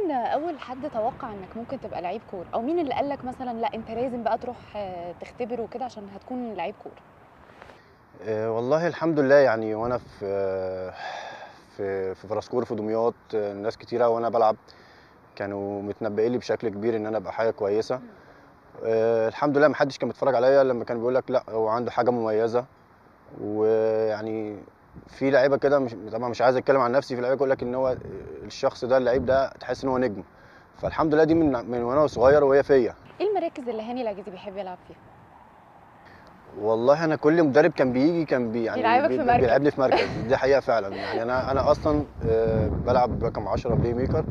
مين اول حد توقع انك ممكن تبقى لعيب كوره او مين اللي قال لك مثلا لا انت لازم بقى تروح آه، تختبر وكده عشان هتكون لعيب كوره آه، والله الحمد لله يعني وانا في آه، في في فرسكور في دمياط آه، ناس كتيره وانا بلعب كانوا متنبئين لي بشكل كبير ان انا ابقى حاجه كويسه آه، الحمد لله ما حدش كان بيتفرج عليا لما كان بيقول لك لا هو عنده حاجه مميزه ويعني في لعيبه كده مش طبعا مش عايز اتكلم عن نفسي في لعيبه يقول لك ان هو الشخص ده اللعيب ده تحس ان هو نجم فالحمد لله دي من من وانا صغير وهي فيا ايه المراكز اللي هاني العجيزي بيحب يلعب فيها والله انا كل مدرب كان بيجي كان بي يعني بيلعبك في بي- مركز. بيلعبني في مركز دي حقيقه فعلا يعني انا انا اصلا آه، بلعب رقم 10 بلاي ميكر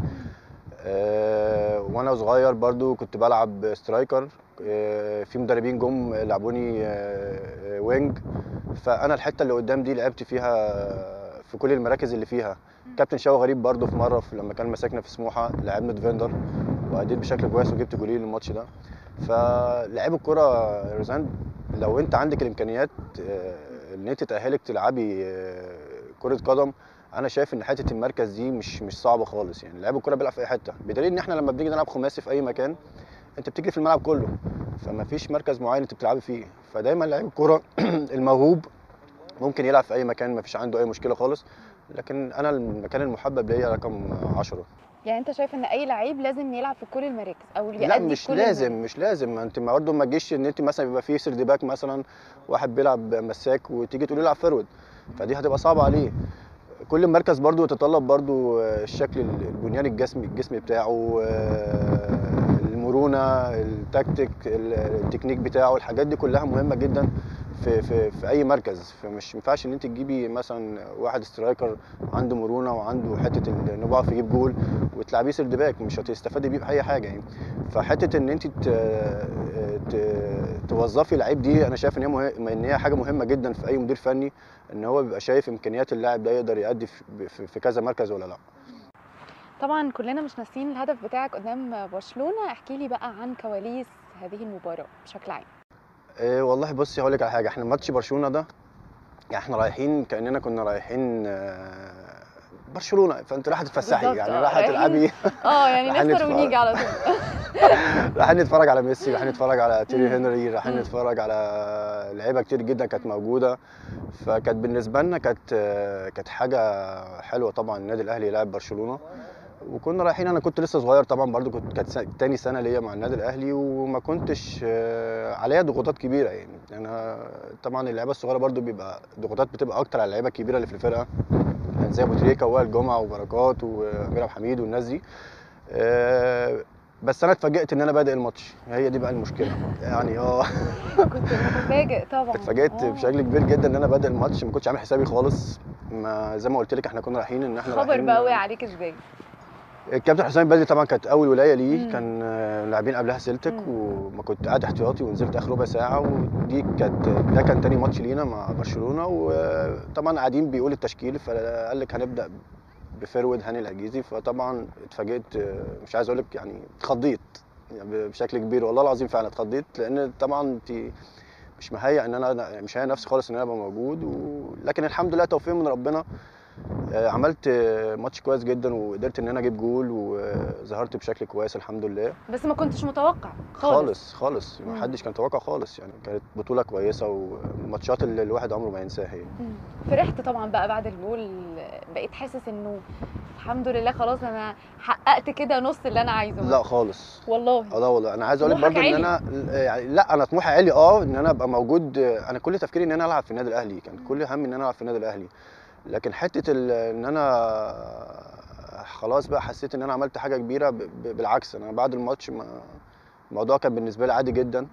آه، وانا صغير برضو كنت بلعب سترايكر آه، في مدربين جم لعبوني آه، آه، وينج فانا الحته اللي قدام دي لعبت فيها في كل المراكز اللي فيها كابتن شاو غريب برضو في مره في لما كان ماسكنا في سموحه لعبنا ديفندر واديت بشكل كويس وجبت جولين الماتش ده فلعيب الكرة رزان لو انت عندك الامكانيات آه، ان انت تاهلك تلعبي آه، كره قدم انا شايف ان حته المركز دي مش مش صعبه خالص يعني لعيب الكوره بيلعب في اي حته بدليل ان احنا لما بنيجي نلعب خماسي في اي مكان انت بتجري في الملعب كله فما فيش مركز معين انت بتلعبي فيه فدايما لعيب الكوره الموهوب ممكن يلعب في اي مكان ما فيش عنده اي مشكله خالص لكن انا المكان المحبب ليا رقم 10 يعني انت شايف ان اي لعيب لازم يلعب في كل المراكز او لا يأدي مش كل لازم المراكز. مش لازم ما انت ما برضه ما تجيش ان انت مثلا يبقى في سيرد باك مثلا واحد بيلعب مساك وتيجي تقول له العب فيرود فدي هتبقى صعبه عليه كل مركز برضه يتطلب برضه الشكل البنيان الجسمي الجسمي بتاعه آه، المرونه التكتيك التكنيك بتاعه الحاجات دي كلها مهمه جدا في في في اي مركز فمش ينفعش ان انت تجيبي مثلا واحد سترايكر عنده مرونه وعنده حته انه بيعرف يجيب جول وتلعبيه سيرد باك مش هتستفادي بيه باي حاجه يعني فحته ان انت ت... ت... توظفي لعيب دي انا شايف ان هي مه... ان هي حاجه مهمه جدا في اي مدير فني ان هو بيبقى شايف امكانيات اللاعب ده يقدر يأدي في... في... في كذا مركز ولا لا طبعا كلنا مش ناسيين الهدف بتاعك قدام برشلونه احكي لي بقى عن كواليس هذه المباراه بشكل عام إيه والله بصي هقول لك على حاجه احنا ماتش برشلونه ده يعني احنا رايحين كاننا كنا رايحين آه، برشلونه فانت رايحه تتفسحي بالظبط، يعني آه، رايحه رايحين- تلعبي اه يعني رايحين نفطر نتفرج. ونيجي على طول رايحين نتفرج على ميسي رايحين نتفرج على تيري مم. هنري رايحين مم. نتفرج على لعيبه كتير جدا كانت موجوده فكانت بالنسبه لنا كانت كانت حاجه حلوه طبعا النادي الاهلي يلعب برشلونه وكنا رايحين انا كنت لسه صغير طبعا برضو كنت كانت سنة- تاني سنه ليا مع النادي الاهلي وما كنتش آه، عليا ضغوطات كبيره يعني انا طبعا اللعيبه الصغيره برضو بيبقى ضغوطات بتبقى اكتر على اللعيبه الكبيره اللي في الفرقه يعني زي ابو تريكه ووائل جمعه وبركات وامير عبد الحميد والناس دي آه، بس انا اتفاجئت ان انا بادئ الماتش هي دي بقى المشكله يعني اه كنت متفاجئ طبعا اتفاجئت آه. بشكل كبير جدا ان انا بادئ الماتش ما كنتش عامل حسابي خالص ما زي ما قلت لك احنا كنا رايحين ان احنا خبر رايحين بقى وقع عليك ازاي الكابتن حسام بدري طبعا كانت اول ولايه ليه مم. كان آه، لاعبين قبلها سيلتك مم. وما كنت قاعد احتياطي ونزلت اخر ربع ساعه ودي كانت ده كان تاني ماتش لينا مع برشلونه وطبعا قاعدين بيقول التشكيل فقال لك هنبدا بفيرود هاني العجيزي فطبعا اتفاجئت آه، مش عايز اقول لك يعني اتخضيت يعني بشكل كبير والله العظيم فعلا اتخضيت لان طبعا انت مش مهيئ ان انا مش هيئ نفسي خالص ان انا ابقى موجود و... لكن الحمد لله توفيق من ربنا آه، عملت آه، ماتش كويس جدا وقدرت ان انا اجيب جول وظهرت بشكل كويس الحمد لله بس ما كنتش متوقع خالص, خالص خالص مم. ما حدش كان متوقع خالص يعني كانت بطوله كويسه وماتشات اللي الواحد عمره ما ينساها يعني مم. فرحت طبعا بقى بعد الجول بقيت حاسس انه الحمد لله خلاص انا حققت كده نص اللي انا عايزه لا خالص والله اه لا والله انا عايز اقول لك طموحك برضو ان عالي. انا يعني لا انا طموحي عالي اه ان انا ابقى موجود انا كل تفكيري ان انا العب في النادي الاهلي كان كل همي ان انا العب في النادي الاهلي لكن حته ال- ان انا خلاص بقى حسيت ان انا عملت حاجه كبيره ب- ب- بالعكس انا بعد الماتش ما الموضوع كان بالنسبه لي عادي جدا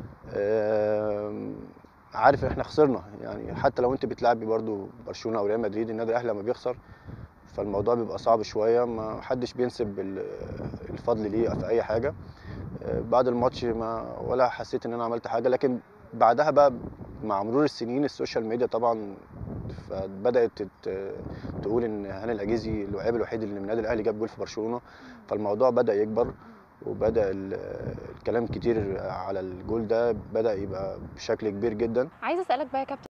آم، عارف ان احنا خسرنا يعني حتى لو انت بتلعبي برضو برشلونه او ريال مدريد النادي الاهلي لما بيخسر فالموضوع بيبقى صعب شويه ما حدش بينسب ال- الفضل ليه في اي حاجه آه، بعد الماتش ما ولا حسيت ان انا عملت حاجه لكن بعدها بقى مع مرور السنين السوشيال ميديا طبعا فبدات تت- تقول ان هاني العجيزي اللاعب الوحيد اللي من النادي الاهلي جاب جول في برشلونه فالموضوع بدا يكبر وبدا ال- الكلام كتير على الجول ده بدا يبقى بشكل كبير جدا عايزه اسالك بقى يا كابتن